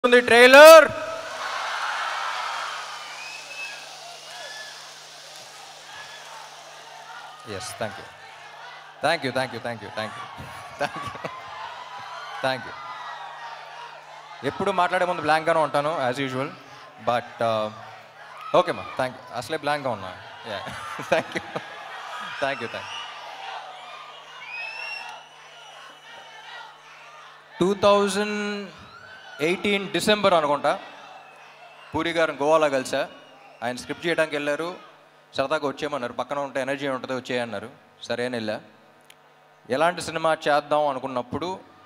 ఉంది trailer yes thank you thank you thank you thank you thank you thank you thank you ఎప్పుడు మాట్లాడే ముందు బ్లాంక్గానే ఉంటాను యాజ్ యూజువల్ బట్ ఓకే మా థ్యాంక్ యూ అసలే బ్లాంక్గా ఉన్నా thank you thank you thank you two thousand eighteen December అనుకుంటా పూరి గారు గోవాలో కలిసా ఆయన స్క్రిప్ట్ చేయడానికి వెళ్ళారు సరదాగా వచ్చేయమన్నారు పక్కన ఉంటే ఎనర్జీ ఉంటుంది వచ్చేయన్నారు సరే అని వెళ్ళా ఎలాంటి సినిమా చేద్దాం అనుకున్నప్పుడు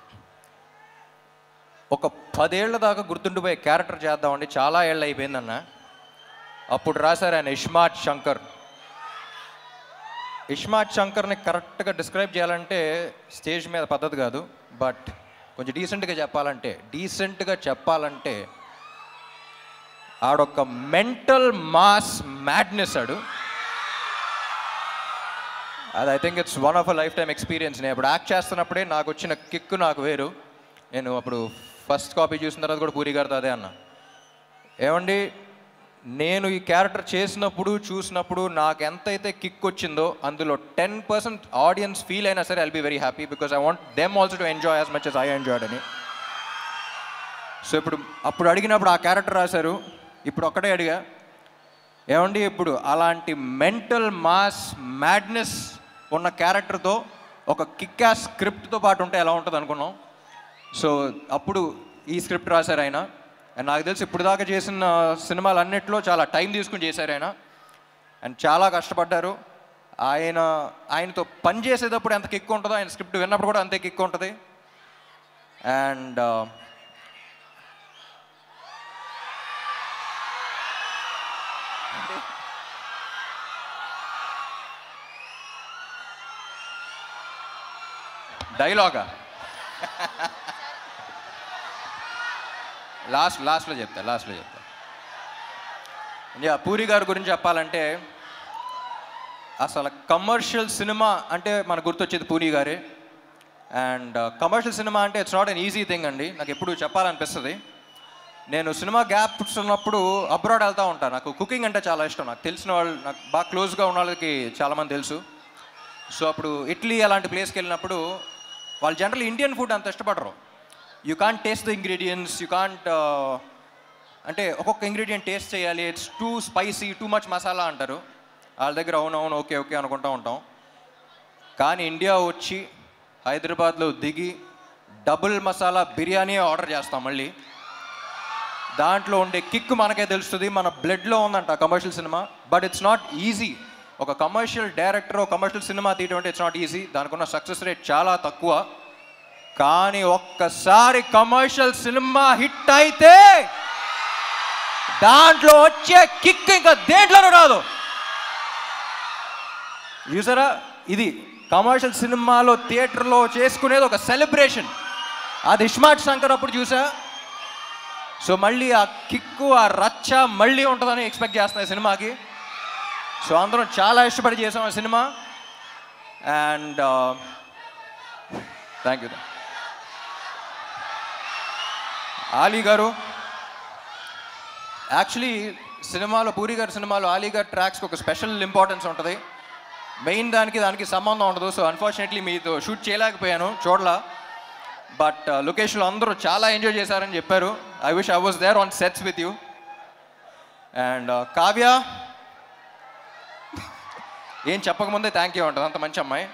ఒక పదేళ్ల దాకా గుర్తుండిపోయే క్యారెక్టర్ చేద్దామండి చాలా ఏళ్ళు అయిపోయిందన్న అప్పుడు రాశారు ఆయన ఇష్మాత్ శంకర్ ఇష్మాత్ శంకర్ని కరెక్ట్గా డిస్క్రైబ్ చేయాలంటే స్టేజ్ మీద పద్ధతి కాదు బట్ కొంచెం డీసెంట్గా చెప్పాలంటే డీసెంట్గా చెప్పాలంటే ఆడొక మెంటల్ మాస్ మ్యాడ్నెస్ ఆడు అది I think it's one of a lifetime experience నేను ఇప్పుడు యాక్ట్ చేస్తున్నప్పుడే నాకు వచ్చిన కిక్ నాకు వేరు నేను అప్పుడు ఫస్ట్ కాపీ చూసిన తర్వాత కూడా పూరి గారితో అదే అన్నా ఏమండి నేను ఈ క్యారెక్టర్ చేసినప్పుడు చూసినప్పుడు నాకు ఎంతైతే కిక్ వచ్చిందో అందులో టెన్ పర్సెంట్ ఆడియన్స్ ఫీల్ అయినా సరే I'll be very happy because I want them also to enjoy as much as I enjoyed అని సో ఇప్పుడు అప్పుడు అడిగినప్పుడు ఆ క్యారెక్టర్ రాశారు ఇప్పుడు ఒక్కటే అడిగా ఏమండి ఇప్పుడు అలాంటి మెంటల్ మాస్ మ్యాడ్నెస్ ఉన్న క్యారెక్టర్తో ఒక కిక్కా స్క్రిప్ట్తో పాటు ఉంటే ఎలా ఉంటుంది అనుకున్నాం సో అప్పుడు ఈ స్క్రిప్ట్ రాశారు ఆయన అండ్ నాకు తెలిసి ఇప్పుడు దాకా చేసిన సినిమాలన్నిట్లో చాలా టైం తీసుకుని చేశారు ఆయన అండ్ చాలా కష్టపడ్డారు ఆయన ఆయనతో పని చేసేటప్పుడు ఎంత కిక్ ఉంటుందో ఆయన స్క్రిప్ట్ విన్నప్పుడు కూడా అంతే కిక్ ఉంటుంది అండ్ డైలాగా లాస్ట్ లాస్ట్లో చెప్తా లాస్ట్లో చెప్తా యా పూరి గారి గురించి చెప్పాలంటే అసలు కమర్షియల్ సినిమా అంటే మనకు గుర్తొచ్చేది పూరి గారే అండ్ కమర్షియల్ సినిమా అంటే it's not an easy thing అండి నాకు ఎప్పుడు చెప్పాలనిపిస్తుంది నేను సినిమా గ్యాప్స్ ఉన్నప్పుడు అబ్రాడ్ వెళ్తూ ఉంటాను నాకు కుకింగ్ అంటే చాలా ఇష్టం నాకు తెలిసిన వాళ్ళు నాకు బాగా క్లోజ్గా ఉన్న వాళ్ళకి చాలామంది తెలుసు సో అప్పుడు ఇటలీ అలాంటి ప్లేస్కి వెళ్ళినప్పుడు వాళ్ళు జనరల్ ఇండియన్ ఫుడ్ అంత ఇష్టపడరు you can't taste the ingredients you can't అంటే ఒక్కొక్క ఇంగ్రీడియంట్ టేస్ట్ చేయాలి it's too spicy too much masala అంటారు వాళ్ళ దగ్గర అవునవును ఓకే ఓకే అనుకుంటూ ఉంటాం కానీ ఇండియా వచ్చి హైదరాబాద్లో దిగి డబుల్ మసాలా బిర్యానీ ఆర్డర్ చేస్తాం మళ్ళీ దాంట్లో ఉండే కిక్ మనకే తెలుస్తుంది మన బ్లడ్లో ఉందంట commercial cinema but it's not easy ఒక కమర్షియల్ డైరెక్టర్ ఒక కమర్షియల్ సినిమా తీయడం అంటే ఇట్స్ నాట్ ఈజీ దానికి ఉన్న సక్సెస్ రేట్ చాలా తక్కువ కానీ ఒక్కసారి కమర్షియల్ సినిమా హిట్ అయితే దాంట్లో వచ్చే కిక్ ఇంకా దేంట్లోనూ రాదు చూసారా ఇది కమర్షియల్ సినిమాలో థియేటర్లో చేసుకునేది ఒక సెలబ్రేషన్ అది ఇష్మాట్ శంకర్ అప్పుడు చూసా సో మళ్ళీ ఆ కిక్కు ఆ రచ్చ మళ్ళీ ఉంటుందని ఎక్స్పెక్ట్ చేస్తున్నాయి సినిమాకి సో అందరం చాలా ఇష్టపడి చేసాం ఆ cinema and thank you Ali గారు యాక్చువల్లీ సినిమాలో పూరి గారి సినిమాలో ఆలీ గారి ట్రాక్స్కి ఒక స్పెషల్ ఇంపార్టెన్స్ ఉంటుంది మెయిన్ దానికి దానికి సంబంధం ఉండదు సో అన్ఫార్చునేట్లీ మీతో షూట్ చేయలేకపోయాను చూడలా బట్ లొకేషన్లో అందరూ చాలా ఎంజాయ్ చేశారని చెప్పారు I wish I was there on sets with you and Kavya ఏం చెప్పకముందే థ్యాంక్ యూ ఉంటుంది అంత మంచి అమ్మాయి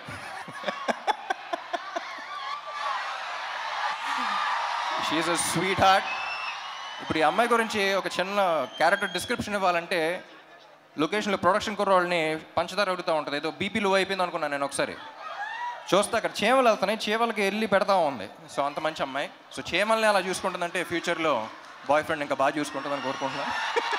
షీఈస్ అ స్వీట్ హార్ట్ ఇప్పుడు ఈ అమ్మాయి గురించి ఒక చిన్న క్యారెక్టర్ డిస్క్రిప్షన్ ఇవ్వాలంటే లొకేషన్లో ప్రొడక్షన్ కుర్రోళ్ళని పంచదార అడుగుతూ ఉంటుంది ఏదో బీపీ లో అయిపోయింది అనుకున్నాను నేను ఒకసారి చూస్తే అక్కడ చీమలు వెళ్తున్నాయి చీమలకి వెళ్ళి పెడతా ఉంది సో అంత మంచి అమ్మాయి సో చీమల్ని అలా చూసుకుంటుందంటే ఫ్యూచర్లో బాయ్ ఫ్రెండ్ ఇంకా బాగా చూసుకుంటుందని కోరుకుంటున్నాను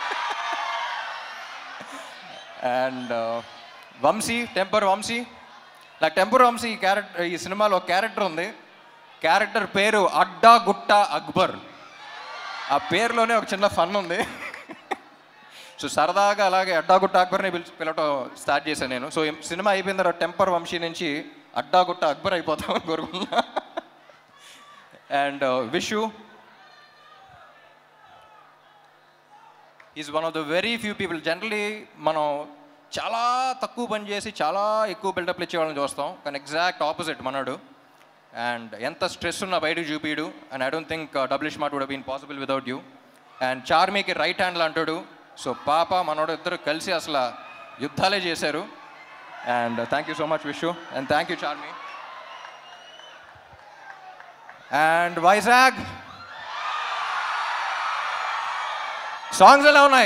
అండ్ వంశీ టెంపర్ వంశీ నాకు టెంపర్ వంశీ ఈ క్యారెక్టర్ ఈ సినిమాలో క్యారెక్టర్ ఉంది క్యారెక్టర్ పేరు అడ్డా గుట్ట అక్బర్ ఆ పేరులోనే ఒక చిన్న ఫన్ ఉంది సో సరదాగా అలాగే అడ్డాగుట్ట అక్బర్ని పిలిచి పిలవటం స్టార్ట్ చేశాను నేను సో ఏం- సినిమా అయిపోయిన తర్వాత టెంపర్ వంశీ నుంచి అడ్డాగుట్ట అక్బర్ అయిపోతామని కోరుకున్నా and wish you is one of the very few people generally మనం చాలా తక్కువ పని చేసి చాలా ఎక్కువ బిల్డప్లు ఇచ్చే వాళ్ళని చూస్తాం కానీ ఎగ్జాక్ట్ ఆపోజిట్ మనడు అండ్ ఎంత స్ట్రెస్ ఉన్నా బయటకు చూపిడు and I don't think Double Smart would been possible without you and చార్మీకి రైట్ హ్యాండ్లో అంటాడు సో పాప మనోడు ఇద్దరు కలిసి అసలు యుద్ధాలే చేశారు and thank you so much Vishu and thank you Charmi and Vizag songs ఎలా ఉన్నాయి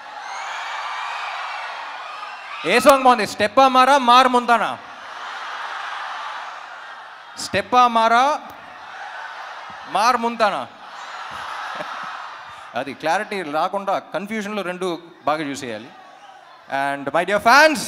ఏ సాంగ్ బాగుంది స్టెప్పా మారా మార్ ముందానా స్టెప్పా మారా మార్ ముంతానా అది క్లారిటీ రాకుండా కన్ఫ్యూజన్లో రెండు బాగా చూసేయాలి and my dear fans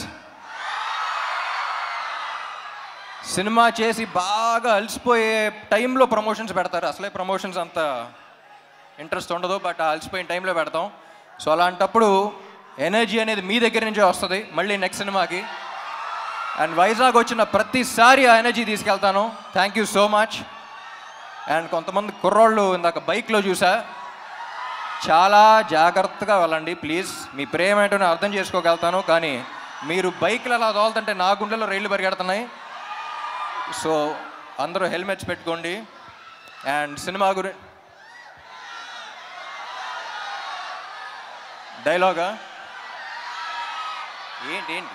cinema చేసి బాగా అలసిపోయే టైంలో ప్రమోషన్స్ పెడతారు అసలే ప్రమోషన్స్ అంత ఇంట్రెస్ట్ ఉండదు బట్ ఆ అలసిపోయిన టైంలో పెడతాం సో అలాంటప్పుడు ఎనర్జీ అనేది మీ దగ్గర నుంచే వస్తుంది మళ్ళీ నెక్స్ట్ సినిమాకి అండ్ వైజాగ్ వచ్చిన ప్రతిసారి ఆ ఎనర్జీ తీసుకెళ్తాను thank you so much and కొంతమంది కుర్రోళ్ళు ఇందాక బైక్లో చూసా చాలా జాగ్రత్తగా వెళ్ళండి ప్లీజ్ మీ ప్రేమ ఏంటో నేను అర్థం చేసుకోగలుగుతాను కానీ మీరు బైక్లు అలా తోలుతుంటే నా గుండెలో రైళ్లు పరిగెడుతున్నాయి సో అందరూ హెల్మెట్స్ పెట్టుకోండి అండ్ సినిమా గురి డైలాగా ఏంటి ఏంటి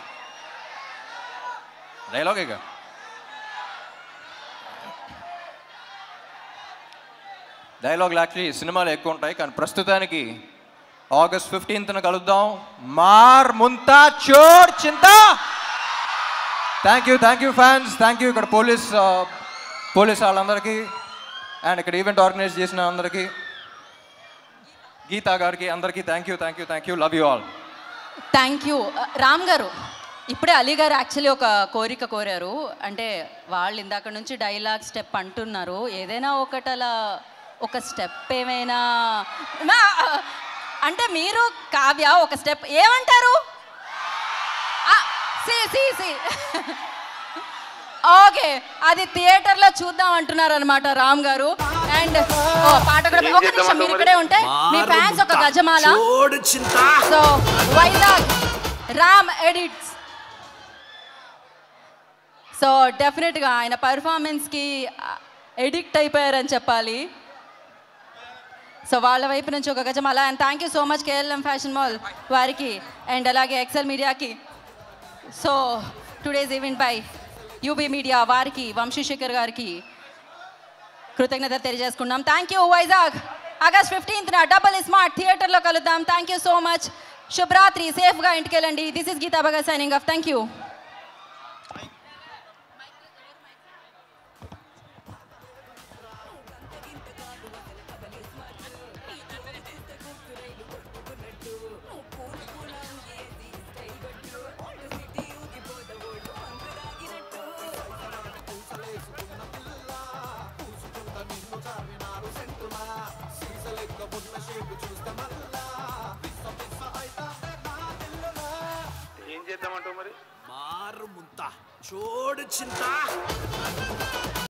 డైలాగేగా డైలాగులు యాక్చువల్లీ సినిమాలు ఎక్కువ ఉంటాయి కానీ ప్రస్తుతానికి ఆగస్ట్ ఫిఫ్టీన్త్న కలుద్దాం మార్ Muntha Chor Chinta thank you thank you fans thank you ఇక్కడ పోలీస్ పోలీస్ వాళ్ళందరికీ అండ్ ఇక్కడ ఈవెంట్ ఆర్గనైజ్ చేసిన అందరికీ గీతా గారికి అందరికీ thank you thank you thank you love you all thank you Ram గారు ఇప్పుడే అలీ గారు యాక్చువల్లీ ఒక కోరిక కోరారు అంటే వాళ్ళు ఇందాక నుంచి డైలాగ్ స్టెప్ అంటున్నారు ఏదైనా ఒకటి అలా ఒక స్టెప్ ఏమైనా మా, అంటే మీరు కావ్య ఒక స్టెప్ ఏమంటారు ఆ, సి సి సి ఓకే అది థియేటర్లో చూద్దాం అంటున్నారు అనమాట రామ్ గారు అండ్ పాట కూడా ఒక నిమిషం మీరు ఇక్కడే ఉంటే మీ ఫ్యాన్స్ ఒక గజమాల చూడు చింత so Vizag Ram edits so డెఫినెట్గా ఆయన పర్ఫార్మెన్స్కి ఎడిక్ట్ అయిపోయారని చెప్పాలి సో వాళ్ళ వైపు నుంచి ఒక గజమాల and thank you so much KLM fashion mall వారికి అండ్ అలాగే ఎక్సెల్ మీడియాకి so today's event by UB media వారికి వంశీశేఖర్ గారికి కృతజ్ఞత తెలియజేసుకున్నాం థ్యాంక్ యూ వైజాగ్ ఆగస్ట్ ఫిఫ్టీన్త్న డబల్ స్మార్ట్ థియేటర్లో కలుద్దాం థ్యాంక్ యూ సో మచ్ శుభరాత్రి సేఫ్గా ఇంటికి వెళ్ళండి this is Geetha Bhagat signing off thank you ఏం చేద్దామంటావు మరి మారు ముంత చూడు చింత